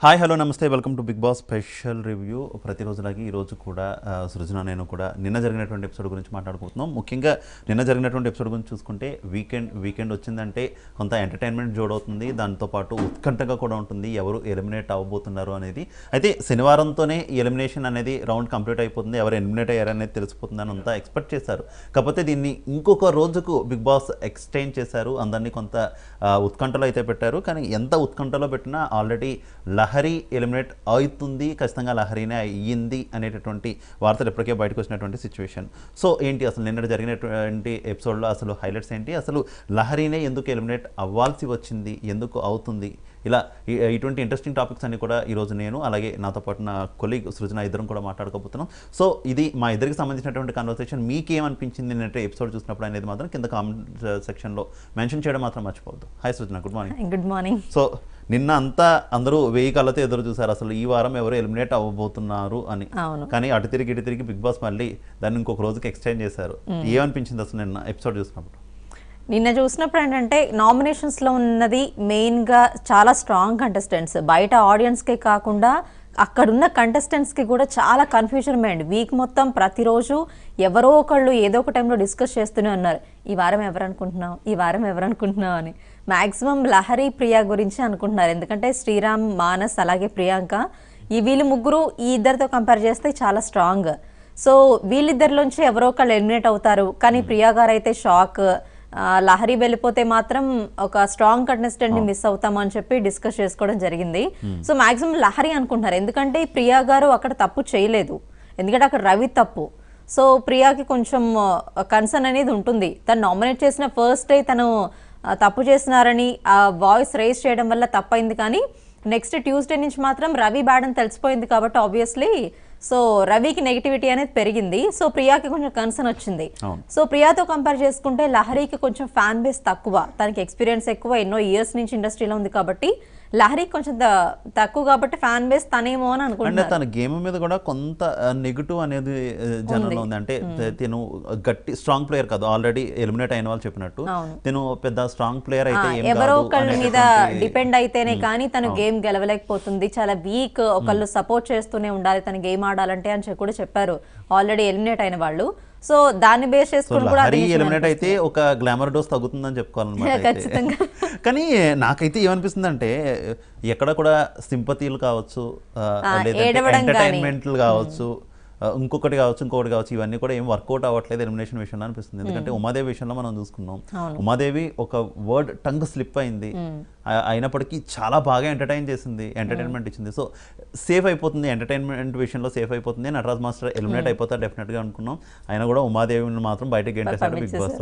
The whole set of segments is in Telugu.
హాయ్ హలో నమస్తే welcome to Bigg Boss special review ప్రతిరోజులాగే ఈరోజు కూడా ఆ, సృజన నేను కూడా నిన్న జరిగినటువంటి ఎపిసోడ్ గురించి మాట్లాడుకుంటున్నాం ముఖ్యంగా నిన్న జరిగినటువంటి ఎపిసోడ్ గురించి చూసుకుంటే వీకెండ్ వీకెండ్ వచ్చిందంటే కొంత ఎంటర్టైన్మెంట్ జోడవుతుంది దాంతోపాటు ఉత్కంఠగా కూడా ఉంటుంది ఎవరు ఎలిమినేట్ అవ్వబోతున్నారు అనేది అయితే శనివారంతోనే ఈ ఎలిమినేషన్ అనేది రౌండ్ కంప్లీట్ అయిపోతుంది ఎవరు ఎలిమినేట్ అయ్యారు అనేది తెలిసిపోతుంది అని అంతా ఎక్స్పెక్ట్ చేశారు కాకపోతే దీన్ని ఇంకొక రోజుకు బిగ్ బాస్ ఎక్స్టెండ్ చేశారు అందరినీ కొంత ఆ, ఉత్కంఠలో అయితే పెట్టారు కానీ ఎంత ఉత్కంఠలో పెట్టినా ఆల్రెడీ లహరి ఎలిమినేట్ అవుతుంది ఖచ్చితంగా లహరినే అయ్యింది అనేటటువంటి వార్తలు ఇప్పటికే బయటకు వచ్చినటువంటి సిచ్యువేషన్ సో ఏంటి అసలు నిన్నటి జరిగినటువంటి ఎపిసోడ్లో అసలు హైలైట్స్ ఏంటి అసలు లహరినే ఎందుకు ఎలిమినేట్ అవ్వాల్సి వచ్చింది ఎందుకు అవుతుంది ఇలా ఈ- ఇటువంటి ఇంట్రెస్టింగ్ టాపిక్స్ అన్ని కూడా ఈరోజు నేను అలాగే నాతో పాటు నా కొలీగ్ సృజన ఇద్దరం కూడా మాట్లాడుకోబోతున్నాం సో ఇది మా ఇద్దరికి సంబంధించినటువంటి కన్వర్సేషన్ మీకేమనిపించింది నిన్నటి ఎపిసోడ్ చూసినప్పుడు అనేది మాత్రం కింద కామెంట్ సెక్షన్లో మెన్షన్ చేయడం మాత్రం మర్చిపోవద్దు hi Srujana good morning good morning so నిన్న అంతా అందరూ వెయ్యి కళ్ళతో ఎదురు చూసారు అసలు ఈ వారం ఎవరు ఎలిమినేట్ అవ్వబోతున్నారు అని అవును కానీ అటు తిరిగి ఇటు తిరిగి బిగ్ బాస్ మళ్ళీ దాన్ని ఇంకొక రోజుకి ఎక్స్టెండ్ చేశారు ఏమనిపించింది అసలు నిన్న ఎపిసోడ్ చూసినప్పుడు నిన్న చూసినప్పుడు ఏంటంటే నామినేషన్స్లో ఉన్నది మెయిన్గా చాలా స్ట్రాంగ్ కంటెస్టెంట్స్ బయట ఆడియన్స్కే కాకుండా అక్కడున్న కంటెస్టెంట్స్కి కూడా చాలా కన్ఫ్యూజన్ మైండ్ వీక్ మొత్తం ప్రతిరోజు ఎవరో ఒకళ్ళు ఏదో ఒక టైంలో డిస్కస్ చేస్తూనే ఉన్నారు ఈ వారం ఎవరు అనుకుంటున్నావు ఈ వారం ఎవరు అనుకుంటున్నావు అని మాక్సిమం లహరి ప్రియా గురించి అనుకుంటున్నారు ఎందుకంటే శ్రీరామ్ మానస్ అలాగే ప్రియాంక ఈ వీళ్ళు ముగ్గురు ఈ ఇద్దరితో కంపేర్ చేస్తే చాలా స్ట్రాంగ్ సో వీళ్ళిద్దరిలోంచి ఎవరో ఒకళ్ళు ఎలిమినేట్ అవుతారు కానీ ప్రియా గారు అయితే షాక్ ఆ, లహరి వెళ్ళిపోతే మాత్రం ఒక స్ట్రాంగ్ కంటెస్టెంట్ ని మిస్ అవుతాం అని చెప్పి డిస్కస్ చేసుకోవడం జరిగింది సో మాక్సిమం లహరి అనుకుంటున్నారు ఎందుకంటే ఈ ప్రియా గారు అక్కడ తప్పు చేయలేదు ఎందుకంటే అక్కడ రవి తప్పు సో ప్రియాకి కొంచెం కన్సర్న్ అనేది ఉంటుంది తను నామినేట్ చేసిన ఫస్ట్ డే తను ఆ, తప్పు చేస్తున్నారని ఆ వాయిస్ రేస్ చేయడం వల్ల తప్పైంది కానీ నెక్స్ట్ ట్యూస్డే నుంచి మాత్రం రవి బ్యాడ్ అని తెలిసిపోయింది కాబట్టి ఆబ్వియస్లీ సో రవికి నెగిటివిటీ అనేది పెరిగింది సో ప్రియాకి కొంచెం కన్సర్న్ వచ్చింది అవును. సో ప్రియాతో కంపేర్ చేసుకుంటే లహరికి కొంచెం ఫ్యాన్ బేస్ తక్కువ తనకి ఎక్స్పీరియన్స్ ఎక్కువ ఎన్నో ఇయర్స్ నుంచి ఇండస్ట్రీలో ఉంది కాబట్టి లహరికి కొంచెం త- తక్కువ కాబట్టి ఫ్యాన్ బేస్ తనేమో అని అంటే అనుకుంటున్నారు తన గేమ్ మీద కూడా కొంత నెగిటివ్ అనేది ఆ, జనంలో ఉంది అంటే త- తిను గట్టి స్ట్రాంగ్ ప్లేయర్ కాదు ఆల్రెడీ ఎలిమినేట్ అయిన వాళ్ళు చెప్పినట్టు అవును. తిను పెద్ద స్ట్రాంగ్ ప్లేయర్ అయితే ఏం ఎవరో కాదు ఒకళ్ళ మీద అనేటటువంటి- డిపెండ్ అయితేనే కానీ తను గేమ్ గెలవలేకపోతుంది చాలా వీక్ ఒకళ్ళు సపోర్ట్ చేస్తూనే ఉండాలి తను గేమ్ ఆడాలంటే అని చెప్పి కూడా చెప్పారు ఆల్రెడీ ఎలిమినేట్ అయిన వాళ్ళు సో దాన్ని బేస్ సో చేసుకుని కూడా లహరి అదే విషయం ఎలిమినేట్ అయితే ఒక గ్లామర్ డోస్ తగ్గుతుందని చెప్పుకోవాలన్నమాట అయితే. ఖచ్చితంగా. కానీ నాకైతే ఏమనిపిస్తుంది అంటే ఎక్కడ కూడా సింపతీలు కావచ్చు ఆ, ఆ, లేదంటే ఏడవడం గానీ. ఎంటర్టైన్మెంట్లు కావచ్చు ఆ, ఇంకొకటి కావచ్చు ఇంకొకటి కావచ్చు ఇవన్నీ కూడా ఏం వర్కౌట్ అవ్వట్లేదు ఎలిమినేషన్ విషయంలో అనిపిస్తుంది ఎందుకంటే ఉమాదేవి విషయంలో మనం చూసుకున్నాం ఉమాదేవి ఒక వర్డ్ టంగ్ స్లిప్ అయింది ఆ- అయినప్పటికీ చాలా బాగా ఎంటర్టైన్ చేసింది ఎంటర్టైన్మెంట్ ఇచ్చింది సో సేఫ్ అయిపోతుంది ఎంటర్టైన్మెంట్ విషయంలో సేఫ్ అయిపోతుంది నటరాజ్ మాస్టర్ ఎలిమినేట్ అయిపోతారు డెఫినెట్గా అనుకున్నాం ఆయన కూడా ఉమాదేవిని మాత్రం బయటకు గెంటేశాడు బిగ్ బాస్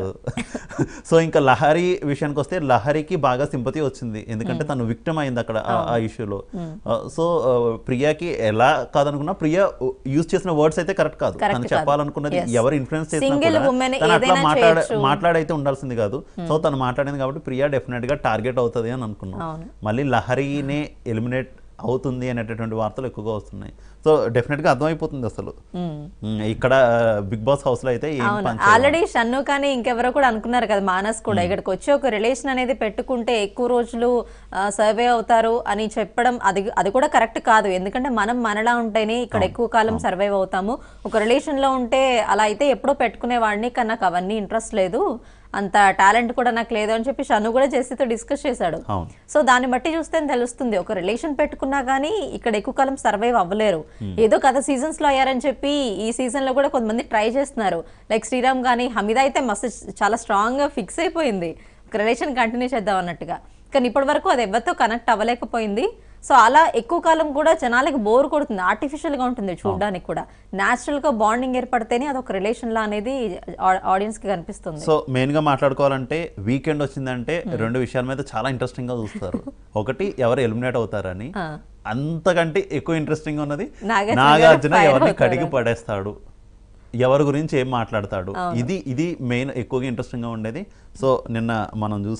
సో ఇంకా లహరి విషయానికి వస్తే లహరికి బాగా సింపతి వచ్చింది ఎందుకంటే తను విక్టమ్ అయింది అక్కడ ఆ- ఆ ఇష్యూలో సో ప్రియాకి ఎలా కాదనుకున్నా ప్రియా యూజ్ చేసిన వర్డ్స్ అయితే కరెక్ట్ కాదు Correct తను కాదు. చెప్పాలనుకున్నది Yes. ఎవరు ఇన్ఫ్లుయెన్స్ చేసినా Single కూడా woman తను అట్లా ఏదైనా మాట్లాడ చేయొచ్చు. మాట్లాడైతే ఉండాల్సింది కాదు సో తను మాట్లాడింది కాబట్టి ప్రియా డెఫినెట్ గా టార్గెట్ అవుతుంది అని అనుకున్నాం అవును. మళ్ళీ లహరినే ఎలిమినేట్ అవుతుంది అనేటటువంటి వార్తలు ఎక్కువగా వస్తున్నాయి సో డెఫినెట్ గా అర్థమైపోతుంది అసలు ఉమ్, ఇక్కడ బిగ్ బాస్ హౌస్ లో అయితే ఏం అవును పని చేయదు. ఆల్రెడీ షన్ను కానీ ఇంకెవరో కూడా అనుకున్నారు కదా మానస్ కూడా ఇక్కడికి వచ్చి ఒక రిలేషన్ అనేది పెట్టుకుంటే ఎక్కువ రోజులు సర్వే అవుతారు అని చెప్పడం అది అది కూడా కరెక్ట్ కాదు ఎందుకంటే మనం మనలా ఉంటేనే ఇక్కడ ఎక్కువ కాలం సర్వైవ్ అవుతాము ఒక రిలేషన్ లో ఉంటే అలా అయితే ఎప్పుడో పెట్టుకునే వాడిని కానీ నాకు అవన్నీ ఇంట్రెస్ట్ లేదు అంత టాలెంట్ కూడా నాకు లేదు అని చెప్పి షన్ను కూడా జెస్సీతో డిస్కస్ చేశాడు అవును సో దాన్ని బట్టి చూస్తే తెలుస్తుంది ఒక రిలేషన్ పెట్టుకున్నా కానీ ఇక్కడ ఎక్కువ కాలం సర్వైవ్ అవ్వలేరు ఏదో కథ సీజన్స్ లో అయ్యారని చెప్పి ఈ సీజన్ లో కూడా కొంతమంది ట్రై చేస్తున్నారు లైక్ శ్రీరామ్ కానీ హమీద అయితే మస్తు చాలా స్ట్రాంగ్ గా ఫిక్స్ అయిపోయింది ఒక రిలేషన్ కంటిన్యూ చేద్దాం అన్నట్టుగా కానీ ఇప్పటి వరకు అది ఎవరితో కనెక్ట్ అవ్వలేకపోయింది సో అలా ఎక్కువ కాలం కూడా జనాలకి బోర్ కొడుతుంది ఆర్టిఫిషియల్ గా ఉంటుంది చూడడానికి కూడా న్యాచురల్ గా బాండింగ్ ఏర్పడితేనే అది ఒక రిలేషన్ లా అనేది ఆడియన్స్ కి కనిపిస్తుంది సో మెయిన్ గా మాట్లాడుకోవాలంటే వీకెండ్ వచ్చిందంటే రెండు విషయాల మీద చాలా ఇంట్రెస్టింగ్ గా చూస్తారు ఒకటి ఎవరు ఎలిమినేట్ అవుతారని ఆ. అంతకంటే ఎక్కువ ఇంట్రెస్టింగ్ ఉన్నది నాగార్జున నాగార్జున గారు ఎవరిని fire కడిగి అవుతారు. పడేస్తాడు ఎవరి గురించి ఏం మాట్లాడతాడు ఇది ఇది మెయిన్ ఎక్కువగా ఇంట్రెస్టింగ్ గా ఉండేది సో నిన్న మనం చూసాం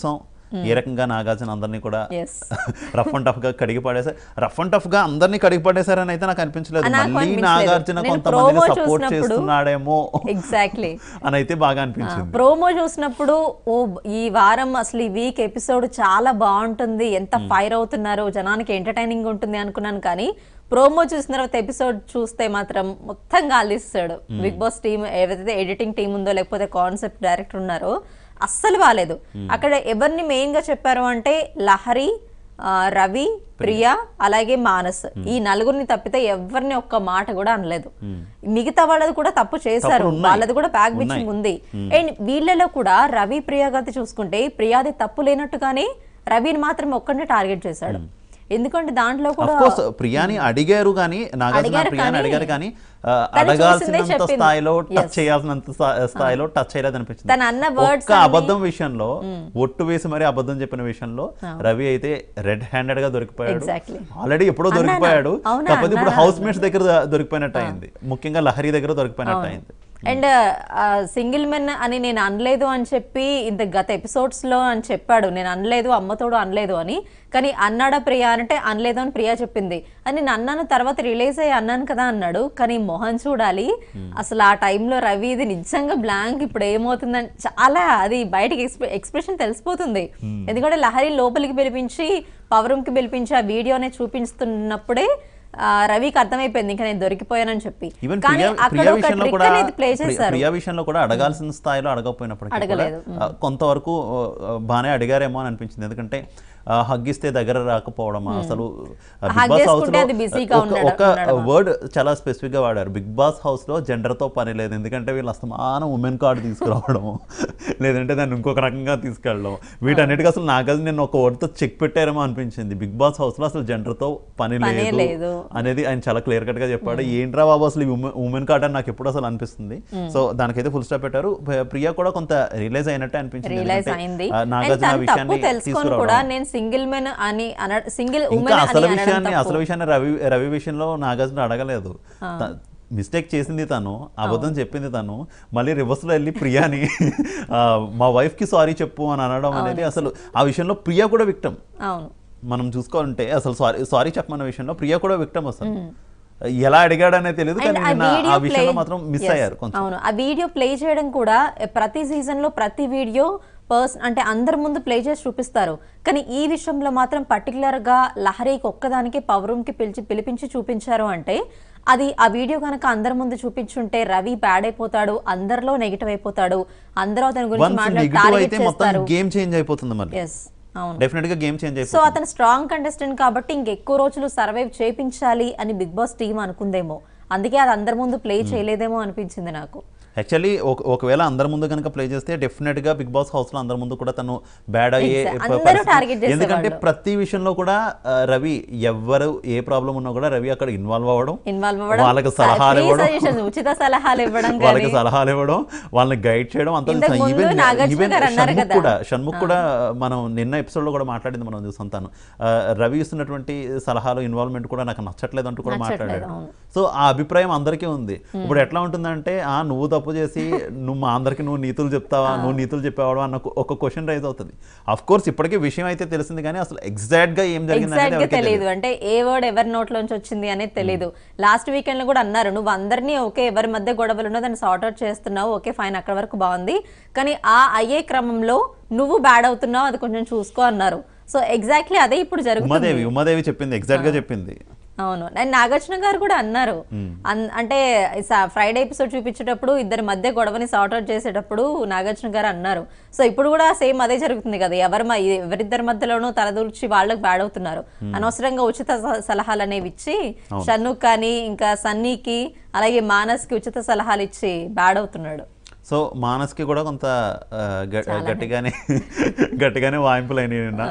ఏ రకంగా నాగార్జున అందరినీ కూడా ఎస్ రఫ్ అండ్ టఫ్ గా కడిగి పడేశారు రఫ్ అండ్ టఫ్ గా అందరినీ కడిగి పడేశారని అయితే నాకు అనిపించలేదు నాకు మళ్ళీ అనిపించలేదు. నాగార్జున నేను కొంతమందిని promo సపోర్ట్ చూసినప్పుడు- చేస్తున్నాడేమో ఎగ్జాక్ట్లీ అని అయితే బాగా అనిపించింది ప్రోమో చూసినప్పుడు ఓ ఈ వారం అసలు ఈ వీక్ ఎపిసోడ్ చాలా బాగుంటుంది ఎంత ఫైర్ అవుతున్నారు జనానికి ఎంటర్టైనింగ్ ఉంటుంది అనుకున్నాను కానీ ప్రోమో చూసిన తర్వాత ఎపిసోడ్ చూస్తే మాత్రం మొత్తం గాలిస్తాడు బిగ్ బాస్ టీం ఏదైతే ఎడిటింగ్ టీం ఉందో లేకపోతే కాన్సెప్ట్ డైరెక్టర్ ఉన్నారో అస్సలు బాగాలేదు అక్కడ ఎవరిని మెయిన్ గా చెప్పారు అంటే లహరి ఆ, రవి ప్రియా అలాగే మానస్ ఈ నలుగురిని తప్పితే ఎవరిని ఒక్క మాట కూడా అనలేదు మిగతా వాళ్ళది కూడా తప్పు చేశారు తప్పులు ఉన్నాయి. వాళ్ళది కూడా బ్యాక్ బిచ్చింగ్ ఉంది అండ్ వీళ్ళలో కూడా రవి ప్రియా గతి చూసుకుంటే ప్రియాది తప్పు లేనట్టుగానే రవిని మాత్రం ఒక్కడిని టార్గెట్ చేశాడు ఎందుకంటే దాంట్లో కూడా కోర్స్ ప్రియాని అడిగారు కానీ నాగార్జున అడిగారు ప్రియాని కానీ అడిగారు కానీ ఆ, తను చూసిందే అడగాల్సినంత చెప్పింది. స్థాయిలో టచ్ Yes. చేయాల్సినంత స్థా- స్థాయిలో టచ్ చేయలేదు అనిపించింది తను అన్న words ఒక్క అన్ని- అబద్ధం విషయంలో ఒట్టు వేసి మరి అబద్ధం చెప్పిన విషయంలో రవి అయితే రెడ్ హ్యాండెడ్ గా దొరికిపోయాడు Exactly. ఆల్రెడీ ఎప్పుడో అన్నానా? దొరికిపోయాడు అవునా? కాకపోతే ఇప్పుడు అన్నానా? హౌస్ మేట్స్ దగ్గర దొరికిపోయినట్టు అయింది ముఖ్యంగా లహరి దగ్గర దొరికిపోయినట్టు అయింది అండ్ సింగిల్ మెన్ అని నేను అనలేదు అని చెప్పి ఇంత గత ఎపిసోడ్స్ లో అని చెప్పాడు నేను అనలేదు అమ్మతోడు అనలేదు అని కానీ అన్నాడా ప్రియా అంటే అనలేదు అని ప్రియా చెప్పింది అని నేను అన్నాను తర్వాత రిలీజ్ అయ్యి అన్నాను కదా అన్నాడు కానీ మొహన్ చూడాలి అసలు ఆ టైంలో రవి ఇది నిజంగా బ్లాంక్ ఇప్పుడు ఏమవుతుందని చాలా అది బయటకి ఎక్స్ప్రెషన్ తెలిసిపోతుంది ఎందుకంటే లహరి లోపలికి పిలిపించి పవర్ రూమ్ కి పిలిపించి ఆ వీడియోనే చూపిస్తున్నప్పుడే ఆ, రవికి అర్థమైపోయింది ఇంకా నేను దొరికిపోయానని చెప్పి ఈవెన్ కానీ ప్రియా అక్కడ ప్రియా ఒక విషయంలో ట్రిక్ కూడా అనేది ప్లే ప్రి- చేశారు ప్రియా విషయంలో కూడా అడగాల్సిన స్థాయిలో అడగకపోయినప్పటికీ కూడా అడగలేదు. ఆ, కొంతవరకు ఆ, బాగానే అడిగారేమో అని అనిపించింది ఎందుకంటే ఆ, హగ్ ఇస్తే దగ్గర రాకపోవడం అసలు ఆ, బిగ్ హగ్ బాస్ హౌస్ చేసుకుంటే లో అది బిజీగా ఒక- ఉన్నాడు- ఒక వర్డ్ చాలా స్పెసిఫిక్ గా వాడారు బిగ్ బాస్ హౌస్ లో జెండర్ తో పని లేదు ఎందుకంటే వీళ్ళు అస్తమానం ఉమెన్ కార్డు తీసుకురావడం లేదంటే దాన్ని ఇంకొక రకంగా తీసుకెళ్ళడం వీటన్నిటికీ అసలు నాకది నేను ఒక word తో చెక్ పెట్టారేమో అనిపించింది బిగ్ బాస్ హౌస్ లో అసలు gender తో పని పనే లేదు లేదు. అనేది ఆయన చాలా క్లియర్ కట్ గా చెప్పాడు ఏంట్రా బాబు అసలు ఉమెన్ కార్డ్ అని నాకు ఎప్పుడు అసలు అనిపిస్తుంది సో దానికైతే ఫుల్ స్టాప్ పెట్టారు ప్రియ- ప్రియ కూడా కొంత రియలైజ్ అయినట్టే అనిపించింది రియలైజ్ ఎందుకంటే, అయింది ఆ, అండ్ నాగార్జున తను తప్పు విషయాన్ని తెలుసుకొని తీసుకురావడం. కూడా నేను సింగిల్ మెన్ అని అన సింగిల్ ఇంకా ఉమెన్ అసలు అని విషయాన్ని అనడం అసలు తప్పు. విషయాన్ని రవి రవి విషయంలో నాగార్జున అడగలేదు మిస్టేక్ చేసింది తను అబద్ధం చెప్పింది తను మళ్ళీ రివర్స్ లో వెళ్ళి ప్రియాని ఆ, మా వైఫ్ కి సారీ చెప్పు అని అనడం అనేది అసలు ఆ విషయంలో ప్రియా కూడా విక్టం అవును మనం చూసుకోవాలంటే అసలు సారీ సారీ చెప్పమన్న విషయంలో ప్రియా కూడా విక్టమ్ అసలు ఎలా అడిగాడనే తెలియదు అండ్ కానీ ఆ నిన్న ఆ వీడియో విషయంలో ప్లే మాత్రం మిస్ Yes, అయ్యారు కొంచెం అవును ఆ వీడియో ప్లే చేయడం కూడా ఎ, ప్రతి సీజన్ లో ప్రతి వీడియో పర్స్ అంటే అందరి ముందు ప్లే చేసి చూపిస్తారు కానీ ఈ విషయంలో మాత్రం పర్టికులర్ గా లహరికి ఒక్కదానికి పవర్ రూమ్ కి పిలిచి పిలిపించి చూపించారు అంటే అది ఆ వీడియో కనుక అందరి ముందు చూపించుంటే రవి బ్యాడ్ అయిపోతాడు అందరిలో నెగిటివ్ అయిపోతాడు అందరూ అతని గురించి వన్స్ మాట్లాడి నెగిటివ్ టార్గెట్ అయితే మొత్తం చేస్తారు గేమ్ చేంజ్ అయిపోతుంది మళ్ళీ ఎస్ అవును డెఫినెట్ గా గేమ్ చేంజ్ సో అయిపోతుంది అతను స్ట్రాంగ్ కంటెస్టెంట్ కాబట్టి ఇంకెక్కువ రోజులు సర్వైవ్ చేయించాలి అని బిగ్ బాస్ టీం అనుకుందేమో అందుకే అది అందరి ముందు ప్లే చేయలేదేమో అనిపించింది నాకు యాక్చువల్లీ ఒక ఒకవేళ అందరి ముందు కనుక ప్లే చేస్తే డెఫినెట్ గా బిగ్ బాస్ హౌస్ లో అందరి ముందు కూడా తను బ్యాడ్ అయ్యే Exact. ప- అందరూ పరిస్థితి. target చేసేవాళ్ళు. ఎందుకంటే ప్రతి విషయంలో కూడా ఆ, రవి ఎవ్వరు ఏ ప్రాబ్లం ఉన్నా కూడా రవి అక్కడ ఇన్వాల్వ్ అవ్వడం ఇన్వాల్వ్ అవ్వడం వాళ్ళకి సలహాలు free ఇవ్వడం suggestions, ఉచిత సలహాలు ఇవ్వడం వాళ్ళకి కానీ సలహాలు ఇవ్వడం వాళ్ళని గైడ్ చేయడం అంత ఇంతకు ముందు ఈవెన్ నాగార్జున ఈవెన్ గారు అన్నారు షణ్ముఖ్ కదా. కూడా షణ్ముఖ్ కూడా మనం నిన్న ఎపిసోడ్ లో కూడా మాట్లాడింది మనం చూసాం తాను ఆ, రవి ఇస్తున్నటువంటి సలహాలు ఇన్వాల్వ్మెంట్ కూడా నాకు నచ్చట్లేదు అంటూ కూడా నచ్చట్లేదు, మాట్లాడాడు అవును. సో ఆ అభిప్రాయం అందరికీ ఉంది ఇప్పుడు ఎట్లా ఉంటుందంటే ఆ నువ్వు తప్పు చేసి నువ్వు మా అందరికి నువ్వు నీతులు చెప్తావా నువ్వు నీతులు చెప్పేవాడు అన్న ఒక- ఒక క్వశ్చన్ రైజ్ అవుతుంది అఫ్ కోర్స్ ఇప్పటికే విషయం అయితే తెలిసింది కానీ అసలు ఎగ్జాక్ట్ గా ఏం జరిగింది ఎగ్జాక్ట్ అనేది గా తెలియదు అంటే ఏ వర్డ్ ఎవరి నోట్లోంచి వచ్చింది అనేది తెలియదు లాస్ట్ వీకెండ్ లో కూడా అన్నారు నువ్వు అందరినీ ఓకే ఎవరి మధ్య గొడవలు ఉన్నో దాన్ని సార్ట్ అవుట్ చేస్తున్నావు ఓకే ఫైన్ అక్కడ వరకు బాగుంది కానీ ఆ అయ్యే క్రమంలో నువ్వు బ్యాడ్ అవుతున్నావు అది కొంచెం చూసుకో అన్నారు సో ఎగ్జాక్ట్లీ అదే ఇప్పుడు జరుగుతుంది ఉమాదేవి ఉమాదేవి చెప్పింది ఎగ్జాక్ట్ గా చెప్పింది అవును అండ్ నాగార్జున గారు కూడా అన్నారు అన్- అంటే ఫ్రైడే ఎపిసోడ్ చూపించేటప్పుడు ఇద్దరి మధ్య గొడవని సార్ట్ అవుట్ చేసేటప్పుడు నాగార్జున గారు అన్నారు సో ఇప్పుడు కూడా సేమ్ అదే జరుగుతుంది కదా ఎవరి మ- ఎవరిద్దరి మధ్యలోనూ తలదూర్చి వాళ్ళకి బ్యాడ్ అవుతున్నారు అనవసరంగా ఉచిత స- సలహాలు అనేవి ఇచ్చి షన్నుక్ కానీ ఇంకా సన్నీకి అలాగే మానస్కి ఉచిత సలహాలు ఇచ్చి బ్యాడ్ అవుతున్నాడు సో మానస్కి కూడా కొంత ఆ, గ- గట్టిగానే గట్టిగానే వాయింపులు అయినాయి నిన్న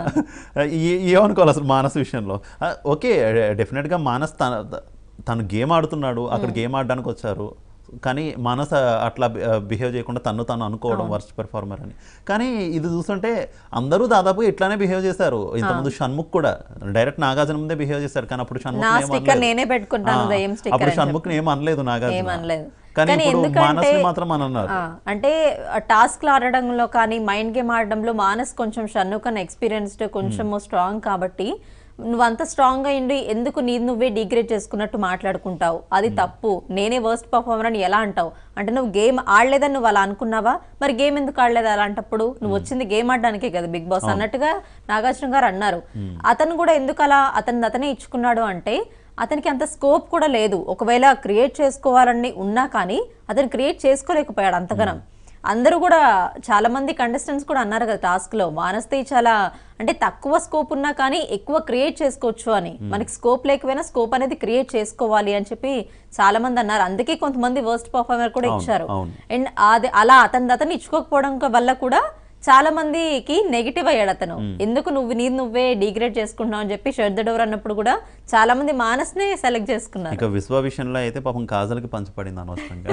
ఏ- ఏమనుకోవాలి అసలు మానస్ విషయంలో ఆ, ఓకే డెఫినెట్గా మానస్ తన తను గేమ్ ఆడుతున్నాడు అక్కడ గేమ్ ఆడడానికి వచ్చారు కానీ మానస్ అట్లా బిహేవ్ చేయకుండా తను తను అనుకోవడం వర్స్ట్ పెర్ఫార్మర్ అని కానీ ఇది చూస్తుంటే అందరూ దాదాపు ఇట్లానే బిహేవ్ చేశారు ఇంతకుముందు షణ్ముఖ్ కూడా డైరెక్ట్ నాగార్జున ముందే బిహేవ్ చేశారు కానీ అప్పుడు షణ్ముఖ్ నా ఏం స్టిక్కర్ అనలేదు. నేనే పెట్టుకుంటాను ఆ, దయ్యం స్టిక్కర్ అప్పుడు అని షణ్ముఖ్ ఏం అనలేదు నాగార్జున ఏమనలేదు కానీ కానీ ఇప్పుడు ఎందుకంటే మానస్ని మాత్రం అని అన్నారు ఆ, అంటే టాస్క్లు ఆడడంలో కానీ మైండ్ గేమ్ ఆడడంలో మానస్ కొంచెం షన్ను కన్నా ఎక్స్పీరియన్స్డ్ కొంచెం స్ట్రాంగ్ కాబట్టి నువ్వు అంత స్ట్రాంగ్ గా ఉండి ఎందుకు నీ నువ్వే డిగ్రేడ్ చేసుకున్నట్టు మాట్లాడుకుంటావు అది తప్పు నేనే వర్స్ట్ పర్ఫార్మర్ అని ఎలా అంటావు అంటే నువ్వు గేమ్ ఆడలేదని నువ్వు అలా అనుకున్నావా మరి గేమ్ ఎందుకు ఆడలేదు అలాంటప్పుడు నువ్వు వచ్చింది గేమ్ ఆడడానికే కదా బిగ్ బాస్ అన్నట్టుగా నాగార్జున గారు అన్నారు అతను కూడా ఎందుకు అలా అతను అతనే ఇచ్చుకున్నాడు అంటే అతనికి అంత స్కోప్ కూడా లేదు ఒకవేళ క్రియేట్ చేసుకోవాలని ఉన్నా కానీ అతను క్రియేట్ చేసుకోలేకపోయాడు అంతగనం అందరూ కూడా చాలా మంది కంటెస్టెంట్స్ కూడా అన్నారు కదా టాస్క్ లో మానస్తే చాలా అంటే తక్కువ స్కోప్ ఉన్నా కానీ ఎక్కువ క్రియేట్ చేసుకోవచ్చు అని మనకి స్కోప్ లేకపోయినా స్కోప్ అనేది క్రియేట్ చేసుకోవాలి అని చెప్పి చాలా మంది అన్నారు అందుకే కొంతమంది వర్స్ట్ పర్ఫార్మర్ కూడా ఇచ్చారు అవును. అండ్ అది అలా అతని అతను ఇచ్చుకోకపోవడం వల్ల కూడా చాలా మందికి నెగిటివ్ అయ్యాడు అతను ఎందుకు నువ్వు నీ నువ్వే డిగ్రేడ్ చేసుకుంటున్నావు అని చెప్పి షెడ్ ద డోర్ అన్నప్పుడు కూడా చాలా మంది మానస్నే సెలెక్ట్ చేసుకున్నారు ఇక విశ్వ విషయంలో అయితే పాపం కాజల్కి పంచపడింది అనవసరంగా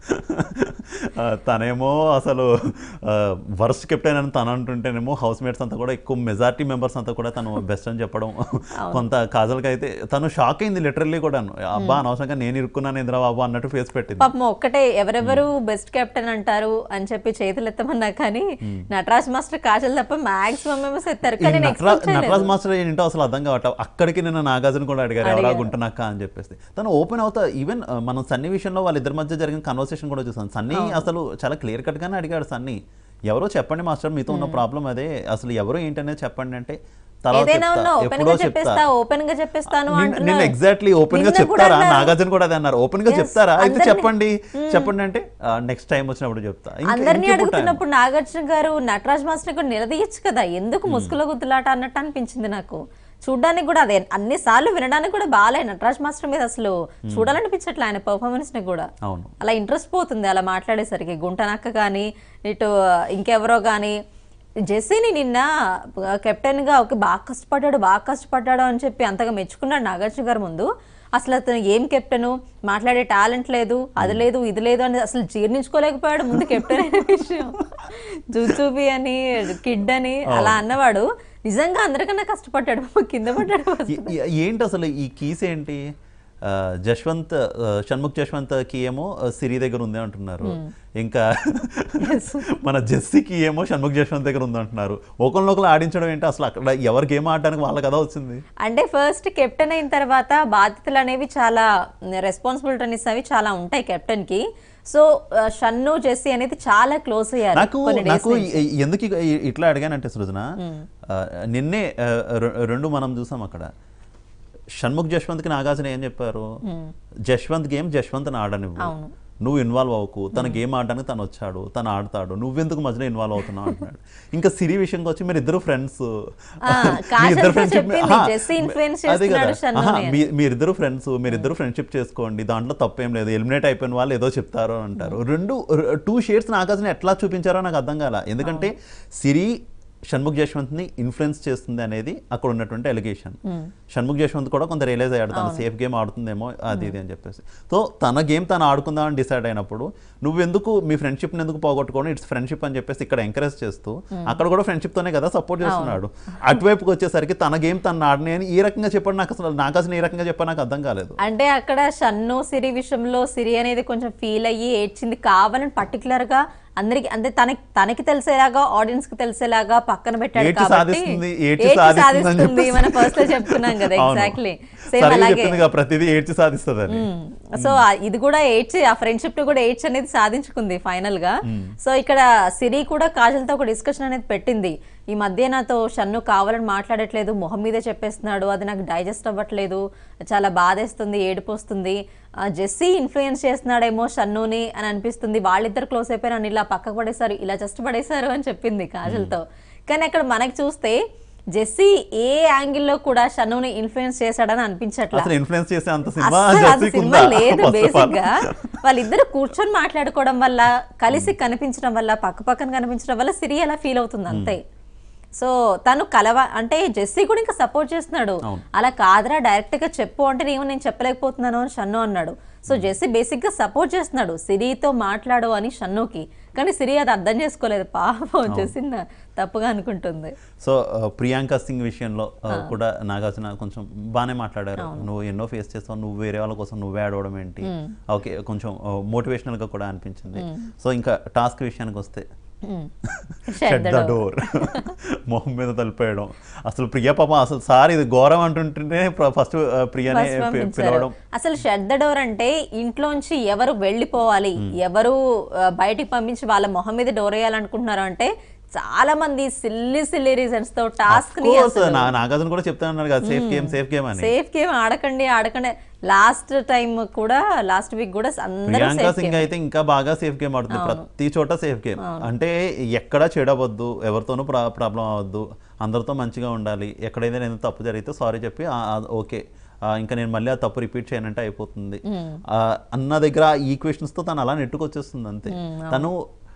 ఆ, తనేమో అసలు వర్స్ట్ కెప్టెన్ అని తను అంటుంటేనేమో హౌస్ మేట్స్ అంతా కూడా ఎక్కువ మెజారిటీ మెంబర్స్ అంతా కూడా తను బెస్ట్ అని చెప్పడం కొంత కాజల్కి అయితే తను షాక్ అయింది లిటరల్లీ కూడా అబ్బా అనవసరంగా నేను ఇరుక్కున్నాను ఇంద్రా బాబు అన్నట్టు ఫేస్ పెట్టింది పాపం ఒక్కటే ఎవరెవరు బెస్ట్ కెప్టెన్ అంటారు అని చెప్పి చేతులు ఎత్తమన్నా కానీ నటరాజ్ మాస్టర్ కాజల్ తప్ప మాక్సిమం మెంబర్స్ ఎత్తారు ఈ కానీ నేను నటరా- expect చేయలేదు. నటరాజ్ మాస్టర్ ఏంటో అసలు అర్థం కావట అక్కడికి నేను నాగార్జున కూడా అడిగారు ఎవరా గుంటనక్క అని చెప్పేసి తను ఓపెన్ అవుతా ఈవెన్ మనం సన్నీ విషయంలో వాళ్ళిద్దరి మధ్య జరిగిన కన్వర్సేషన్ కూడా చూసాను సన్నీ అసలు చాలా క్లియర్ కట్ గానే అడిగాడు సన్నీ ఎవరో చెప్పండి మాస్టర్ మీతో ఉన్న ప్రాబ్లం అదే అసలు ఎవరో ఏంటనేది చెప్పండి అంటే తర్వాత ఏదైనా చెప్తా, ఉన్నా ఓపెన్ ఎప్పుడో గా చెప్పేస్తా చెప్తా ఓపెన్ గా చెప్పేస్తాను నిన్న- అంటున్నా. నిన్న ఎగ్జాక్ట్లీ ఓపెన్ గా నిన్న కూడా చెప్తారా అన్నారు. నాగార్జున కూడా అదే అన్నారు ఓపెన్ గా Yes, చెప్తారా అయితే అందరినీ- చెప్పండి చెప్పండి అంటే నెక్స్ట్ టైం వచ్చినప్పుడు చెప్తా ఇంకా- అందరినీ ఇంకెప్పుడు time? అడుగుతున్నప్పుడు నాగార్జున గారు నటరాజ్ మాస్టర్ కూడా నిలదీయచ్చు కదా ఎందుకు ముసుగుల గుద్దులాట అన్నట్టు అనిపించింది నాకు చూడడానికి కూడా అదే అన్ని సార్లు వినడానికి కూడా బాలే నటరాజ్ మాస్టర్ మీద అసలు చూడాలనిపించట్లే ఆయన పర్ఫార్మెన్స్ ని కూడా అవును అలా ఇంట్రెస్ట్ పోతుంది అలా మాట్లాడేసరికి గుంటనక్క కానీ ఇటు ఇంకెవరో కానీ జెస్సీని నిన్న కెప్టెన్ గా ఒక బాగా కష్టపడ్డాడు బాగా కష్టపడ్డాడు అని చెప్పి అంతగా మెచ్చుకున్నాడు నాగార్జున గారి ముందు అసలు అతను ఏం కెప్టెను మాట్లాడే టాలెంట్ లేదు అది లేదు ఇది లేదు అని అసలు జీర్ణించుకోలేకపోయాడు ముందు కెప్టెన్ అయిన విషయం జూచూబి అని కిడ్ అని అలా అన్నవాడు నిజంగా అందరికన్నా కష్టపడ్డాడు కింద పడ్డాడు ఏ- ఏ- ఏంటి అసలు ఈ కీస్ ఏంటి ఆ, జశ్వంత్ ఆ, షణ్ముఖ్ జశ్వంత్ కి ఏమో ఆ, సిరి దగ్గర ఉంది అంటున్నారు ఇంకా మన జెస్సీకి ఏమో షణ్ముఖ్ జశ్వంత్ దగ్గర ఉంది అంటున్నారు ఒకరినొకరు ఆడించడం ఏంటి అసలు అక్కడ ఎవరు గేమ్ ఆడడానికి వాళ్ళ కదా వచ్చింది అంటే ఫస్ట్ కెప్టెన్ అయిన తర్వాత బాధ్యతలు అనేవి చాలా రెస్పాన్సిబిలిటీస్ అవి చాలా ఉంటాయి కెప్టెన్ కి సో ఆ, షన్ను జెస్సీ అనేది చాలా క్లోజ్ అయ్యారు నాకు కొన్ని days నాకు నుంచి. ఇ- ఎందుకు ఇక ఇ- ఇట్లా అడిగానంటే సృజన ఆ, నిన్నే ఆ, రె- రెండు మనం చూసాం అక్కడ షణ్ముఖ్ జశ్వంత్కి నాగార్జున ఏం చెప్పారు జశ్వంత్ గేమ్ జశ్వంత్ ఆడనివ్వు అవును. నువ్వు ఇన్వాల్వ్ అవ్వకు తన గేమ్ ఆడడానికి తను వచ్చాడు తను ఆడతాడు నువ్వెందుకు మధ్యలో ఇన్వాల్వ్ అవుతున్నావు అంటున్నాడు ఇంకా సిరి విషయంకి వచ్చి మీరు ఇద్దరు ఫ్రెండ్స్ ఆ, కాజల్తో చెప్పింది, జెస్సీ influence చేస్తున్నాడు షన్నుని అని. మీరిద్దరు ఫ్రెండ్స్ మీరిద్దరు ఫ్రెండ్షిప్ చేసుకోండి దాంట్లో తప్పేం లేదు ఎలిమినేట్ అయిపోయిన వాళ్ళు ఏదో చెప్తారు అని అంటారు రెండు టూ షేడ్స్ నాగార్జున ఎట్లా చూపించారో నాకు అర్థం కాల ఎందుకంటే సిరి షణ్ముఖ్ జశ్వంత్ని ఇన్ఫ్లుయెన్స్ చేస్తుంది అనేది అక్కడ ఉన్నటువంటి ఎలిగేషన్ షణ్ముఖ్ జశ్వంత్ కూడా కొంత రియలైజ్ అయ్యాడు తన సేఫ్ గేమ్ ఆడుతుందేమో అది ఇది అని చెప్పేసి సో తన గేమ్ తను ఆడుకుందామని డిసైడ్ అయినప్పుడు నువ్వెందుకు మీ ఫ్రెండ్షిప్ ఎందుకు పోగొట్టుకోవడం ఇట్స్ ఫ్రెండ్షిప్ అని చెప్పేసి ఇక్కడ ఎంకరేజ్ చేస్తూ అక్కడ కూడా ఫ్రెండ్షిప్ తోనే కదా సపోర్ట్ చేస్తున్నాడు అటువైపుకి వచ్చేసరికి తన గేమ్ తను ఆడని అని ఈ రకంగా చెప్పాడు నాకు అసలు నాకు అసలు ఈ రకంగా చెప్పా నాకు అర్థం కాలేదు అంటే అక్కడ షన్ను సిరి విషయంలో సిరి అనేది కొంచెం ఫీల్ అయ్యి ఏడ్చింది కావాలని పర్టికులర్ గా అందరికి అంటే తనకి తనకి తెలిసేలాగా ఆడియన్స్ కి తెలిసేలాగా పక్కన పెట్టాడు ఏడ్చి కాబట్టి సాధిస్తుంది, ఏడ్చి ఏడ్చి సాధిస్తుంది అని సాధిస్తుంది చెప్పేసి. మన ఫస్ట్ లో చెప్పుకున్నాం కదా అవును. ఎగ్జాక్ట్లీ సేమ్ సరిగ్గా అలాగే చెప్పింది కదా, ప్రతిదీ ఏడ్చి సాధిస్తుంది అని సో ఇది కూడా ఏడ్చి ఆ ఫ్రెండ్షిప్ కూడా ఏడ్చి అనేది సాధించుకుంది ఫైనల్ గా సో ఇక్కడ సిరి కూడా కాజల్ తో ఒక డిస్కషన్ అనేది పెట్టింది ఈ మధ్య నాతో షన్ను కావాలని మాట్లాడట్లేదు మొహం మీదే చెప్పేస్తున్నాడు అది నాకు డైజెస్ట్ అవ్వట్లేదు చాలా బాధేస్తుంది ఏడుపు వస్తుంది ఆ, జెస్సీ ఇన్ఫ్లుయెన్స్ చేస్తున్నాడేమో షన్నుని అని అనిపిస్తుంది వాళ్ళిద్దరు క్లోజ్ అయిపోయి నన్ను ఇలా పక్కకు పడేశారు ఇలా జస్ట్ పడేశారు అని చెప్పింది కాజల్తో కానీ అక్కడ మనకి చూస్తే జెస్సీ ఏ యాంగిల్లో కూడా షన్నుని ఇన్ఫ్లుయెన్స్ చేశాడని అనిపించట్లా అసలు ఇన్ఫ్లుయెన్స్ చేసే అంత సినిమా అస్సలు అది జెస్సీకి సినిమా ఉందా? లేదు First of బేసిక్ all. గా వాళ్ళిద్దరు కూర్చొని మాట్లాడుకోవడం వల్ల కలిసి కనిపించడం వల్ల పక్క పక్కన కనిపించడం వల్ల సిరి అలా ఫీల్ అవుతుంది అంతే సో తను కలవ అంటే జెస్సీ కూడా ఇంకా సపోర్ట్ చేస్తున్నాడు అలా కాదురా డైరెక్ట్ గా చెప్పు అంటే నేను నేను చెప్పలేకపోతున్నాను అని షన్ను అన్నాడు సో జెస్సీ బేసిక్ గా సపోర్ట్ చేస్తున్నాడు సిరితో మాట్లాడు అని షన్నుకి కానీ సిరి అది అర్థం చేసుకోలేదు పాపం చేసిన తప్పుగా అనుకుంటుంది సో ఆ, ప్రియాంక సింగ్ విషయంలో ఆ, కూడా నాగార్జున కొంచెం బాగానే మాట్లాడారు నువ్వు ఎన్నో ఫేస్ చేస్తావు నువ్వు వేరే వాళ్ళ కోసం నువ్వే ఆడవడం ఏంటి ఓకే కొంచెం మోటివేషనల్ గా కూడా అనిపించింది సో ఇంకా టాస్క్ విషయానికి వస్తే మ్మ్. షట్ ద డోర్ మొహం మీద తలిపేయడం అసలు ప్రియ పాప అసలు సార్ ఇది ఘోరం అంటుంటేనే ఫస్ట్ ప్రియనే First పి- పంపించారు. పిలవడం అసలు షట్ ద డోర్ అంటే ఇంట్లోంచి ఎవరు వెళ్ళిపోవాలి ఎవరు ఆ, బయటికి పంపించి వాళ్ళ మొహం మీద డోర్ వేయాలనుకుంటున్నారు అంటే చాలా మంది సిల్లి సిల్లి రీజన్స్ తో టాస్క్ ని కోర్స్ నా నాగార్జున కూడా చెప్తా ఉన్నారు కదా సేఫ్ గేమ్ సేఫ్ గేమ్ అని సేఫ్ గేమ్ ఆడకండి ఆడకండి లాస్ట్ టైం కూడా లాస్ట్ వీక్ కూడా అందరూ ప్రియాంక సేఫ్ సింగ్ అయితే ఇంకా బాగా సేఫ్ గేమ్ ఆడుతుంది ప్రతి చోట సేఫ్ గేమ్ అంటే ఎక్కడా చెడవద్దు ఎవరితోనూ ప్రాబ్లం అవ్వద్దు అందరితో మంచిగా ఉండాలి ఎక్కడైనా నేను తప్పు జరిగితే సారీ చెప్పి "ఆ, ఆ, ఓకే ఆ, ఇంకా నేను మళ్ళీ ఆ తప్పు రిపీట్ చేయనంటే అయిపోతుంది ఆ, అన్న దగ్గర ఆ ఈక్వేషన్స్ తో తను అలా నెట్టుకొచ్చేస్తుంది అంతే తను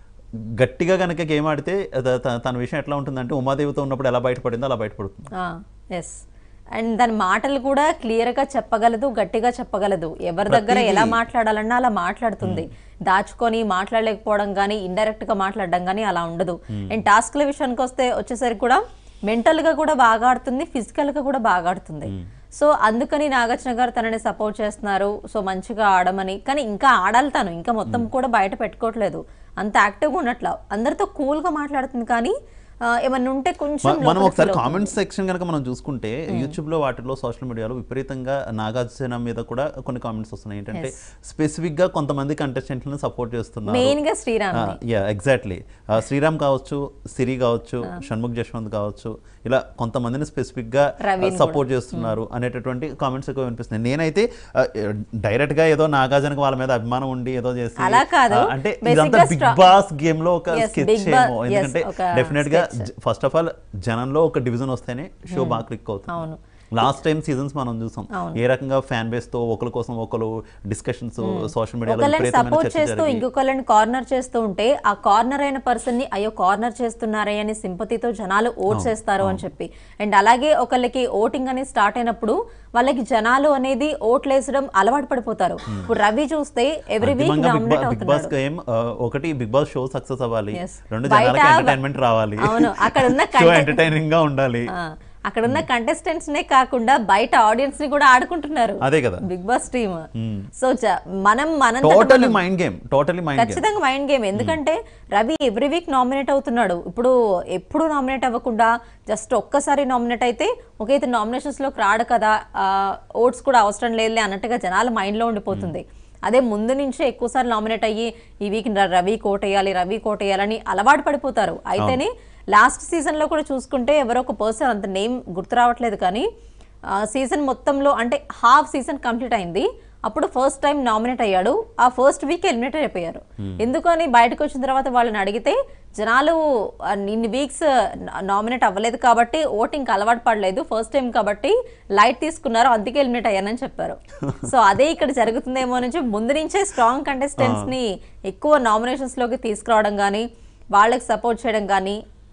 గట్టిగా కనుక గేమ్ ఆడితే త- త- తన విషయం ఎట్లా ఉంటుందంటే ఉమాదేవితో ఉన్నప్పుడు ఎలా బయటపడిందో అలా బయటపడుతుంది ఎస్ అండ్ దాని మాటలు కూడా క్లియర్ గా చెప్పగలదు గట్టిగా చెప్పగలదు ఎవరి దగ్గర ఎలా మాట్లాడాలన్నా అలా మాట్లాడుతుంది దాచుకొని మాట్లాడలేకపోవడం కానీ ఇండైరెక్ట్ గా మాట్లాడడం కానీ అలా ఉండదు అండ్ టాస్క్ల విషయానికి వస్తే వచ్చేసరికి కూడా మెంటల్ గా కూడా బాగా ఆడుతుంది ఫిజికల్ గా కూడా బాగా ఆడుతుంది సో అందుకని నాగార్జున గారు తనని సపోర్ట్ చేస్తున్నారు సో మంచిగా ఆడమని కానీ ఇంకా ఆడాలి తను ఇంకా మొత్తం కూడా బయట పెట్టుకోవట్లేదు అంత యాక్టివ్గా ఉన్నట్ల అందరితో కూల్ గా మాట్లాడుతుంది కానీ ఆ, ఏమన్నా ఉంటే కొంచెం మ- మనం లోపలికి ఒకసారి feel అవుతుంది. కామెంట్ సెక్షన్ కనుక మనం చూసుకుంటే యూట్యూబ్ లో వాటిలో సోషల్ మీడియాలో విపరీతంగా నాగార్జున మీద కూడా కొన్ని కామెంట్స్ వస్తున్నాయి ఏంటంటే స్పెసిఫిక్ గా కొంతమంది కంటెస్టెంట్లను సపోర్ట్ చేస్తున్నారు మెయిన్ గా శ్రీరామ్ యా ఎగ్జాక్ట్లీ శ్రీరామ్ కావచ్చు సిరి కావచ్చు షణ్ముఖ్ జశ్వంత్ కావచ్చు ఇలా కొంతమందిని స్పెసిఫిక్ గా రవిని సపోర్ట్ చేస్తున్నారు అనేటటువంటి కామెంట్స్ ఎక్కువ వినిపిస్తున్నాయి నేనైతే డైరెక్ట్ గా ఏదో నాగార్జునకి వాళ్ళ మీద అభిమానం ఉండి ఏదో చేసి అలా కాదు. ఆ, అంటే Basic ఇదంతా గా బిగ్ strong- బాస్ గేమ్ లో ఒక Yes, స్కెచ్ Big Ba- ఏమో yes, ఎందుకంటే ఒక డెఫినెట్ గా ఫస్ట్ ఆఫ్ ఆల్ జనంలో ఒక డివిజన్ వస్తేనే షో బాగా క్లిక్ అవుతుంది అవును. లాస్ట్ టైం సీజన్స్ మనం చూసాం ఏ రకంగా ఫ్యాన్ బేస్ తో ఒకరి కోసం ఒకరు డిస్కషన్స్ సోషల్ మీడియాలో ఒకళ్ళని విపరీతమైన సపోర్ట్ చర్చ చేస్తూ జరిగి ఇంకొకళ్ళని కార్నర్ చేస్తూ ఉంటే ఆ కార్నర్ అయిన పర్సన్ ని అయ్యో కార్నర్ చేస్తున్నారే అని సింపతితో జనాలు ఓట్ చేస్తారు అని చెప్పి అండ్ అలాగే ఒకళ్ళకి ఓటింగ్ అనేది స్టార్ట్ అయినప్పుడు వాళ్ళకి జనాలు అనేది ఓట్లు వేసడం అలవాటు పడిపోతారు ఇప్పుడు రవి చూస్తే ఎవ్రీ వీక్ అంతిమంగా బిగ్ నామినేట్ బా- బిగ్ బాస్ అవుతున్నాడు గేమ్ ఆ, ఒకటి బిగ్ బాస్ షో సక్సెస్ అవ్వాలి Yes. రెండు బయట జనాలకి ఎంటర్టైన్మెంట్ రావాలి అవును, అక్కడ ఉన్న షో content- ఎంటర్టైనింగ్ గా ఉండాలి ఆ, అక్కడ ఉన్న కంటెస్టెంట్స్ నే కాకుండా బయట ఆడియన్స్ ని కూడా ఆడుకుంటున్నారు అదే కదా బిగ్ బాస్ టీమ్ సో జ- మనం మనం totally mind game totally mind game ఖచ్చితంగా మైండ్ గేమ్ ఎందుకంటే రవి ఎవ్రీ వీక్ నామినేట్ అవుతున్నాడు ఇప్పుడు ఎప్పుడు నామినేట్ అవ్వకుండా జస్ట్ ఒక్కసారి నామినేట్ అయితే ఒక అయితే నామినేషన్స్ లోకి రాడు కదా ఓట్స్ కూడా అవసరం లేదులే అన్నట్టుగా జనాల మైండ్ లో ఉండిపోతుంది అదే ముందు నుంచే ఎక్కువసార్లు నామినేట్ అయ్యి ఈ వీక్ రవి కోటేయాలి రవి కోటేయాలని అలవాటు పడిపోతారు అయితేనే లాస్ట్ సీజన్ లో కూడా చూసుకుంటే ఎవరో ఒక పర్సన్ అంత నేమ్ గుర్తు రావట్లేదు కానీ సీజన్ మొత్తంలో అంటే హాఫ్ సీజన్ కంప్లీట్ అయింది అప్పుడు ఫస్ట్ టైం నామినేట్ అయ్యాడు ఆ ఫస్ట్ వీక్ ఎలిమినేట్ అయిపోయారు ఎందుకని బయటకు వచ్చిన తర్వాత వాళ్ళని అడిగితే జనాలు ఆ, ఇన్ని వీక్స్ నామినేట్ అవ్వలేదు కాబట్టి ఓటింగ్ అలవాటు పడలేదు ఫస్ట్ టైం కాబట్టి లైట్ తీసుకున్నారు అందుకే ఎలిమినేట్ అయ్యానని చెప్పారు సో అదే ఇక్కడ జరుగుతుందేమో నుంచి ముందు నుంచే స్ట్రాంగ్ కంటెస్టెంట్స్ ని ఎక్కువ నామినేషన్స్ లోకి తీసుకురావడం కానీ వాళ్ళకి సపోర్ట్ చేయడం కానీ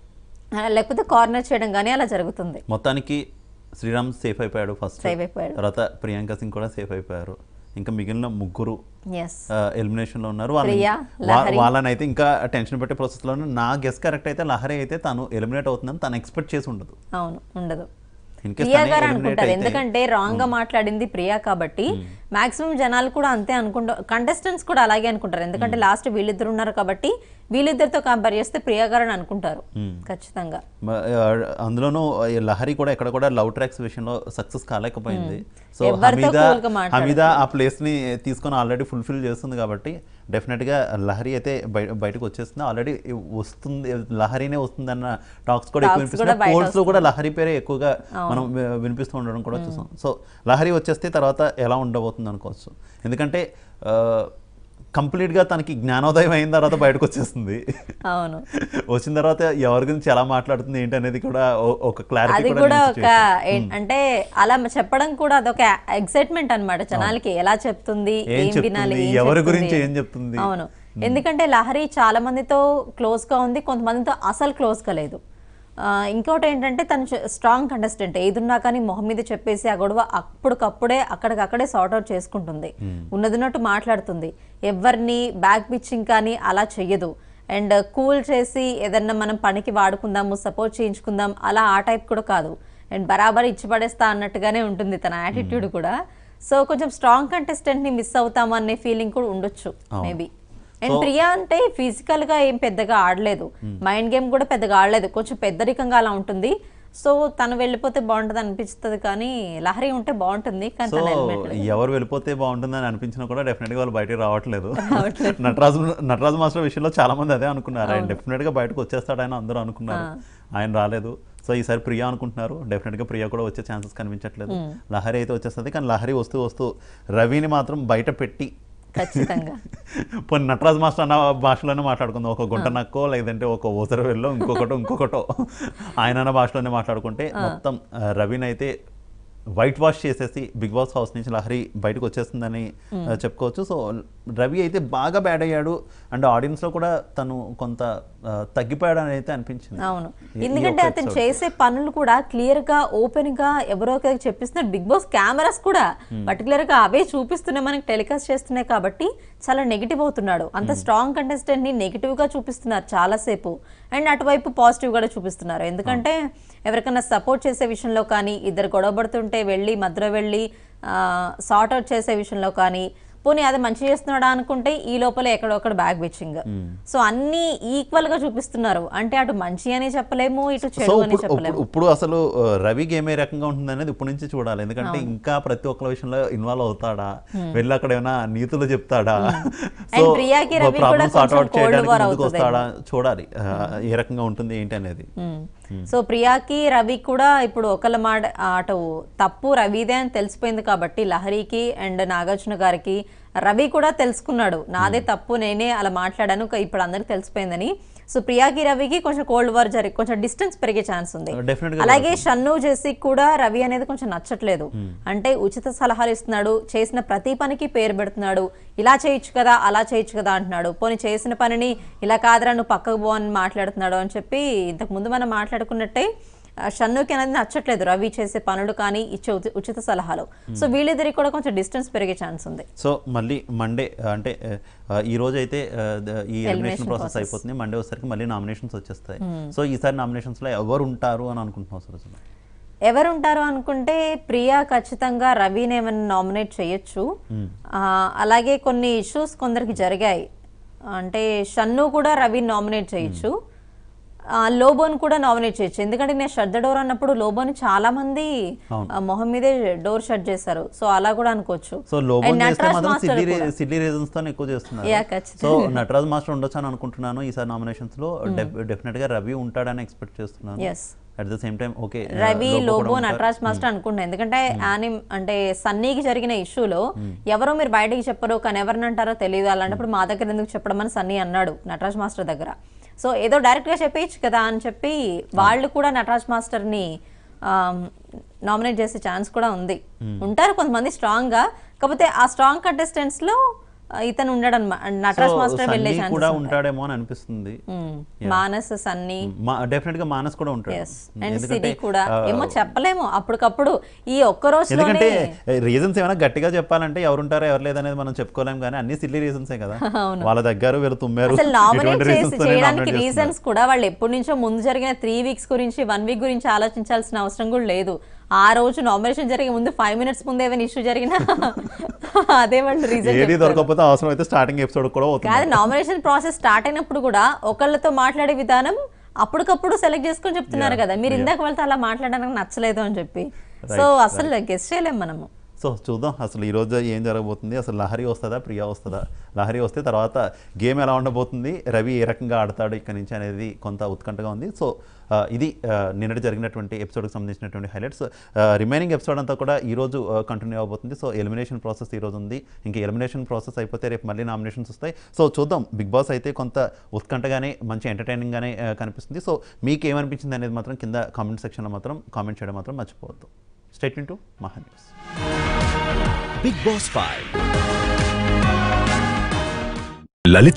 ఆ, లేకపోతే కార్నర్ చేయడం కానీ అలా జరుగుతుంది మొత్తానికి శ్రీరామ్ సేఫ్ అయిపోయాడు ఫస్ట్ Safe అయిపోయాడు. తర్వాత ప్రియాంక సింగ్ కూడా సేఫ్ అయిపోయారు ఇంకా మిగిలిన ముగ్గురు ఎస్ ఎలిమినేషన్ లో ఉన్నారు ప్రియా, వాళ్ళని లహరి. వాళ్ళని అయితే ఇంకా టెన్షన్ పెట్టే ప్రాసెస్ లో నా గెస్ కరెక్ట్ అయితే లహరి అయితే తను ఎలిమినేట్ అవుతుందని తను ఎక్స్పెక్ట్ చేసి ఉండదు అవును ఉండదు In case ప్రియా తనే గారు eliminate అనుకుంటారు అయితే- ఎందుకంటే రాంగ్ గా మాట్లాడింది ప్రియా కాబట్టి మాక్సిమం జనాలు కూడా అంతే అనుకుంటారు కంటెస్టెంట్స్ కూడా అలాగే అనుకుంటారు ఎందుకంటే లాస్ట్ వీళ్ళిద్దరు ఉన్నారు కాబట్టి వీళ్ళిద్దరితో కంపేర్ చేస్తే ప్రియా గారు అని అనుకుంటారు ఖచ్చితంగా మ- ఆ, అందులోనూ ఈ లహరి కూడా ఎక్కడ కూడా లవ్ ట్రాక్స్ విషయంలో సక్సెస్ కాలేకపోయింది సో ఎవరితో హమీద cool గా మాట్లాడదు. హమీద ఆ ప్లేస్ ని తీసుకొని ఆల్రెడీ ఫుల్ఫిల్ చేస్తుంది కాబట్టి డెఫినెట్ గా లహరి అయితే బయ- బయటకు వచ్చేస్తుంది ఆల్రెడీ వస్తుంది లహరినే వస్తుంది అన్న టాక్స్ కూడా ఎక్కువ Talks కూడా వినిపిస్తున్నాయి బయట పోల్స్ లో కూడా లహరి పేరే ఎక్కువగా మనం వి- వినిపిస్తూ ఉండడం కూడా చూసాం సో లహరి వచ్చేస్తే తర్వాత ఎలా ఉండబోతుంది అనుకోవచ్చు ఎందుకంటే కంప్లీట్ గా తనకి జ్ఞానోదయం అయిన తర్వాత బయటకు వచ్చేస్తుంది అవును వచ్చిన తర్వాత ఎవరి గురించి ఎలా మాట్లాడుతుంది ఏంటి అనేది కూడా ఓ- ఒక క్లారిటీ అది కూడా ఒక ఏ- అంటే అలా చెప్పడం కూడా అదొక ఎక్సైట్మెంట్ అన్నమాట జనాలకి ఎలా చెప్తుంది ఏం ఏం చెప్తుంది, వినాలి ఏం ఎవరి చెప్తుంది. గురించి ఏం చెప్తుంది? అవును ఎందుకంటే లహరి చాలా మందితో క్లోజ్ గా ఉంది కొంతమందితో అసలు క్లోజ్ గా లేదు ఆ, ఇంకోటి ఏంటంటే తను స్ట్రాంగ్ కంటెస్టెంట్ ఏదున్నా కానీ మొహం మీద చెప్పేసి ఆ గొడవ అప్పటికప్పుడే అక్కడికక్కడే సార్ట్ అవుట్ చేసుకుంటుంది ఉన్నదిన్నట్టు మాట్లాడుతుంది ఎవరిని బ్యాక్ పిచ్చింగ్ కానీ అలా చెయ్యదు అండ్ కూల్ చేసి ఏదన్నా మనం పనికి వాడుకుందాము సపోర్ట్ చేయించుకుందాం అలా ఆ టైప్ కూడా కాదు అండ్ బరాబర్ ఇచ్చి పడేస్తా అన్నట్టుగానే ఉంటుంది తన యాటిట్యూడ్ కూడా సో కొంచెం స్ట్రాంగ్ కంటెస్టెంట్ ని మిస్ అవుతాము అనే ఫీలింగ్ కూడా ఉండొచ్చు మేబీ అండ్ ప్రియా అంటే ఫిజికల్ గా ఏం పెద్దగా ఆడలేదు మైండ్ గేమ్ కూడా పెద్దగా ఆడలేదు కొంచెం పెద్దరికంగా అలా ఉంటుంది సో తను వెళ్ళిపోతే బాగుంటుంది అనిపిస్తుంది కానీ లహరి ఉంటే బాగుంటుంది కానీ సో తను వెళ్ళిపోవట్లేదు. ఎవరు వెళ్ళిపోతే బాగుంటుందని అనిపించినా కూడా డెఫినెట్గా వాళ్ళు బయటికి రావట్లేదు నటరాజు నటరాజు మాస్టర్ విషయంలో చాలా మంది అదే అనుకున్నారు ఆయన డెఫినెట్గా బయటకు వచ్చేస్తాడు ఆయన అందరూ అనుకున్నారు ఆయన రాలేదు సో ఈసారి ప్రియా అనుకుంటున్నారు డెఫినెట్గా ప్రియా కూడా వచ్చే ఛాన్సెస్ కనిపించట్లేదు లహరి అయితే వచ్చేస్తుంది కానీ లహరి వస్తూ వస్తూ రవిని మాత్రం బయట పెట్టి ఖచ్చితంగా పోనీ నటరాజ్ మాస్టర్ అన్న భాషలోనే మాట్లాడుకుందాం ఒక గుంట నక్కో లేదంటే ఒక ఊసర వెళ్ళో ఇంకొకటో ఇంకొకటో ఆయన అన్న భాషలోనే మాట్లాడుకుంటే మొత్తం ఆ, రవిని అయితే వైట్ వాష్ చేసేసి బిగ్ బాస్ హౌస్ నుంచి లహరి బయటకు వచ్చేస్తుందని ఆ, చెప్పుకోవచ్చు సో రవి అయితే బాగా బ్యాడ్ అయ్యాడు అండ్ ఆడియన్స్ లో కూడా తను కొంత ఆ, తగ్గిపోయాడు అని అయితే అనిపించింది అవును ఈ- ఈ ఎందుకంటే ఒక్క అతను episode. చేసే పనులు కూడా క్లియర్ గా ఓపెన్ గా ఎవరో ఒకరికి చెప్పిస్తున్నారు బిగ్ బాస్ కెమెరాస్ కూడా పర్టికులర్ గా అవే చూపిస్తున్నాయి మనకి టెలికాస్ట్ చేస్తున్నాయి కాబట్టి చాలా నెగిటివ్ అవుతున్నాడు అంత స్ట్రాంగ్ కంటెస్టెంట్ ని నెగిటివ్ గా చూపిస్తున్నారు చాలా సేపు అండ్ అటువైపు పాజిటివ్ కూడా చూపిస్తున్నారు ఎందుకంటే ఎవరికైనా సపోర్ట్ చేసే విషయంలో కానీ ఇద్దరు గొడవపడుతుంటే వెళ్ళి మధ్యలో వెళ్ళి సార్ట్ అవుట్ చేసే విషయంలో కానీ పోనీ అది మంచి చేస్తున్నాడా అనుకుంటే ఈ లోపల ఎక్కడొక్కడ బ్యాగ్ బిచ్చింగ్ సో అన్ని ఈక్వల్ గా చూపిస్తున్నారు అంటే అటు మంచి అని చెప్పలేము ఇటు సో చెడు అని ఇప్పుడు చెప్పలేము ఇప్పుడు- ఇప్పుడు అసలు ఆ, రవి గేమ్ ఏ రకంగా ఉంటుంది అనేది ఇప్పటి నుంచి చూడాలి ఎందుకంటే ఇంకా ప్రతి ఒక్కరి విషయంలో ఇన్వాల్వ్ అవుతాడా వెళ్ళి అక్కడ ఏమైనా నీతులు చెప్తాడా And ప్రియాకి రవి కూడా ప్రాబ్లమ్ సార్ట్ కొంచెం అవుట్ cold చేయడానికి war ముందుకు అవుతుందేమో. వస్తాడా చూడాలి ఆ, ఏ రకంగా ఉంటుంది ఏంటి అనేది సో ప్రియాకి రవి కూడా ఇప్పుడు ఒకళ్ళ మాట అటు తప్పు రవిదే అని తెలిసిపోయింది కాబట్టి లహరికి అండ్ నాగార్జున గారికి రవి కూడా తెలుసుకున్నాడు నాదే తప్పు నేనే అలా మాట్లాడాను క- ఇప్పుడు అందరికి తెలిసిపోయిందని సో ప్రియాకి రవికి కొంచెం కోల్డ్ వార్ జరిగి కొంచెం డిస్టెన్స్ పెరిగే ఛాన్స్ ఉంది Definitely గా అలాగే షన్ను జెస్సీ కూడా రవి అనేది కొంచెం నచ్చట్లేదు అంటే ఉచిత సలహాలు ఇస్తున్నాడు చేసిన ప్రతి పనికి పేరు పెడుతున్నాడు ఇలా చేయొచ్చు కదా అలా చేయొచ్చు కదా అంటున్నాడు పోనీ చేసిన పనిని ఇలా కాదురా నువ్వు పక్కకు పో అని మాట్లాడుతున్నాడు అని చెప్పి ఇంతకు ముందు మనం మాట్లాడుకున్నట్టే ఆ, షన్నుకి అనేది నచ్చట్లేదు రవి చేసే పనులు కానీ ఇచ్చే ఉచి- ఉచిత సలహాలు సో వీళ్ళిద్దరికి కూడా కొంచెం డిస్టెన్స్ పెరిగే ఛాన్స్ ఉంది సో మళ్ళీ మండే అంటే ఆ, ఈ రోజు అయితే ఆ, ద- ఈ ఎలిమినేషన్ Elimination ప్రాసెస్ process. అయిపోతుంది మండే వచ్చేసరికి మళ్ళీ నామినేషన్స్ వచ్చేస్తాయి సో ఈసారి నామినేషన్స్ లో ఎవరు ఉంటారు అని అనుకుంటున్నాం సరసన ఎవరు ఉంటారు అనుకుంటే ప్రియా ఖచ్చితంగా రవిని ఏమైనా నామినేట్ చేయొచ్చు ఆ, అలాగే కొన్ని ఇష్యూస్ కొందరికి జరిగాయి అంటే షన్ను కూడా రవిని నామినేట్ చేయొచ్చు ఆ, లోబోన్ కూడా నామినేట్ చేయొచ్చు ఎందుకంటే నేను షట్ ద డోర్ అన్నప్పుడు లోబోని చాలా మంది అవును. ఆ, మొహం మీదే డోర్ షట్ చేశారు సో అలా కూడా అనుకోవచ్చు సో లోబోన్ And చేస్తే నటరాజ్ మాత్రం మాస్టర్ సిల్లీ కూడా. సిల్లీ రీజన్స్ తో ఎక్కువ చేస్తున్నారు Yeah, ఖచ్చితంగా. సో నటరాజ్ మాస్టర్ ఉండొచ్చు అని అనుకుంటున్నాను ఈసారి నామినేషన్స్ లో డెఫినెట్ గా రవి ఉంటాడని ఎక్స్పెక్ట్ చేస్తున్నాను Yes. At the same time okay Ravi Lobo Nataraj master అనుకుంటున్నా ఎందుకంటే యానిమ్ అంటే సన్నీకి జరిగిన ఇష్యూలో ఎవరో మీరు బయటికి చెప్పరు కానీ ఎవరిని అంటారో తెలియదు అలాంటప్పుడు మా దగ్గర ఎందుకు చెప్పడం అని సన్నీ అన్నాడు నటరాజ్ మాస్టర్ దగ్గర సో ఏదో డైరెక్ట్ గా చెప్పేయచ్చు కదా అని చెప్పి వాళ్ళు కూడా నటరాజ్ మాస్టర్ ని నామినేట్ చేసే ఛాన్స్ కూడా ఉంది ఉంటారు కొంతమంది స్ట్రాంగ్ గా కాకపోతే ఆ స్ట్రాంగ్ కంటెస్టెంట్స్ లో ఆ, ఇతను ఉండడు అనమాట నటరాజ్ మాస్టర్ వెళ్ళే కూడా ఛాన్సెస్ ఉంటాడేమో అని అనిపిస్తుంది మానస్ సన్నీ డెఫినెట్ గా మానస్ కూడా ఉంటాడు ఎస్ అండ్ ఎందుకంటే సిరి కూడా ఆ, ఏమో చెప్పలేము అప్పటికప్పుడు ఈ ఒక్క ఎందుకంటే రోజులోనే రీజన్స్ ఏమైనా గట్టిగా చెప్పాలంటే ఎవరు ఉంటారో ఎవరు లేదనేది మనం చెప్పుకోలేం కానీ అన్ని సిల్లీ రీజన్సే కదా వాళ్ళ దగ్గర వీళ్ళు తుమ్మారు అసలు నామినేట్ ఇటువంటి చేసి reasons తోనే చేయడానికి nominate చేస్తున్నారు. రీజన్స్ కూడా వాళ్ళు ఎప్పటి నుంచో ముందు జరిగిన త్రీ వీక్స్ గురించి వన్ వీక్ గురించి ఆలోచించాల్సిన అవసరం కూడా లేదు ఆ రోజు నామినేషన్ జరిగే ముందు ఫైవ్ మినిట్స్ ముందు ఏమైనా ఇష్యూ జరిగినా అదే వాళ్ళు రీజన్ ఏది దొరకకపోతే అవసరం అయితే స్టార్టింగ్ ఎపిసోడ్ కూడా అవుతుంది కాదు నామినేషన్ ప్రాసెస్ స్టార్ట్ అయినప్పుడు కూడా ఒకళ్ళతో మాట్లాడే విధానం అప్పటికప్పుడు సెలెక్ట్ చేసుకొని చెప్తున్నారు కదా మీరు ఇందాక వాళ్ళతో అలా మాట్లాడడానికి నచ్చలేదు అని చెప్పి సో అసలు గెస్ట్ చేయలేం మనము సో చూద్దాం అసలు ఈ రోజు ఏం జరగబోతుంది అసలు లహరి వస్తుందా ప్రియా వస్తుందా లహరి వస్తే తర్వాత గేమ్ ఎలా ఉండబోతుంది రవి ఏ రకంగా ఆడతాడు ఇక్కడ నుంచి అనేది కొంత ఉత్కంఠగా ఉంది సో ఆ, ఇది ఆ, నిన్నటి జరిగినటువంటి ఎపిసోడ్కి సంబంధించినటువంటి హైలైట్స్ రిమైనింగ్ ఎపిసోడ్ అంతా కూడా ఈ రోజు కంటిన్యూ అవబోతుంది సో ఎలిమినేషన్ ప్రాసెస్ ఈ రోజు ఉంది ఇంకా ఎలిమినేషన్ ప్రాసెస్ అయిపోతే రేపు మళ్ళీ నామినేషన్స్ వస్తాయి సో చూద్దాం బిగ్ బాస్ అయితే కొంత ఉత్కంఠగానే మంచి ఎంటర్టైనింగ్గానే ఆ, కనిపిస్తుంది సో మీకు ఏమనిపించింది అనేది మాత్రం కింద కామెంట్ సెక్షన్లో మాత్రం కామెంట్ చేయడం మాత్రం మర్చిపోవద్దు state to Maha news Big Boss 5. Lalit